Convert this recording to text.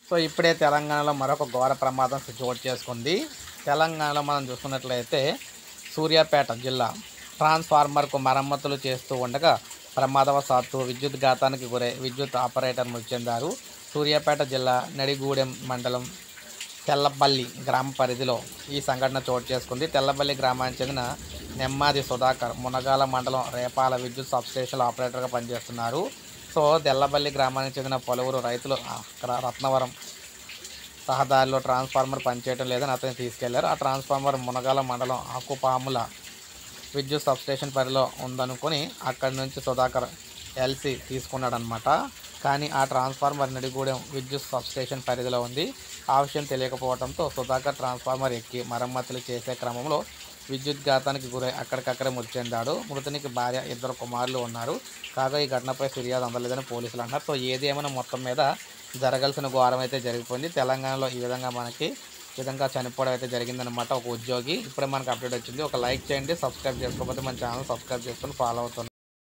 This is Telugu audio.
సో ఇప్పుడే తెలంగాణలో మరొక ఘోర ప్రమాదం చోటు చేసుకుంది తెలంగాణలో మనం చూసుకున్నట్లయితే సూర్యాపేట జిల్లా ట్రాన్స్ఫార్మర్కు మరమ్మతులు చేస్తూ ఉండగా ప్రమాదవశాత్తు విద్యుత్ ఘాతానికి గురై విద్యుత్ ఆపరేటర్ మృతి చెందారు సూర్యాపేట జిల్లా నడిగూడెం మండలం తెల్లపల్లి గ్రామ పరిధిలో ఈ సంఘటన చోటు చేసుకుంది తెల్లపల్లి గ్రామానికి చెందిన నెమ్మాది సుధాకర్ మునగాల మండలం రేపాల విద్యుత్ సబ్స్టేషన్ ఆపరేటర్గా పనిచేస్తున్నారు సో తెల్లపల్లి గ్రామానికి చెందిన పలువురు రైతులు అక్కడ రత్నవరం రహదారిలో ట్రాన్స్ఫార్మర్ పనిచేయడం లేదని అతన్ని తీసుకెళ్లారు ఆ ట్రాన్స్ఫార్మర్ మునగాల మండలం ఆకుపాముల విద్యుత్ సబ్స్టేషన్ పరిధిలో ఉందనుకొని అక్కడి నుంచి సుధాకర్ ఎల్సీ తీసుకున్నాడనమాట కానీ ఆ ట్రాన్స్ఫార్మర్ నడిగూడెం విద్యుత్ సబ్స్టేషన్ పరిధిలో ఉంది ఆ విషయం తెలియకపోవడంతో సుధాకర్ ట్రాన్స్ఫార్మర్ ఎక్కి మరమ్మతులు చేసే క్రమంలో విద్యుత్ ఘాతానికి గురై అక్కడికక్కడే మృతి చెందాడు మృతునికి భార్య ఇద్దరు కుమారులు ఉన్నారు కాగా ఈ ఘటనపై ఫిర్యాదు అందలేదని పోలీసులు అన్నారు సో ఏది ఏమైనా మొత్తం మీద జరగాల్సిన ఘోరం అయితే జరిగిపోయింది తెలంగాణలో ఈ విధంగా మనకి ఈ విధంగా చనిపోవడం అయితే జరిగిందనమాట ఒక ఉద్యోగి ఇప్పుడే మనకు అప్డేట్ వచ్చింది ఒక లైక్ చేయండి సబ్స్క్రైబ్ చేసుకోకపోతే మన ఛానల్ సబ్స్క్రైబ్ చేసుకొని ఫాలో అవుతుంది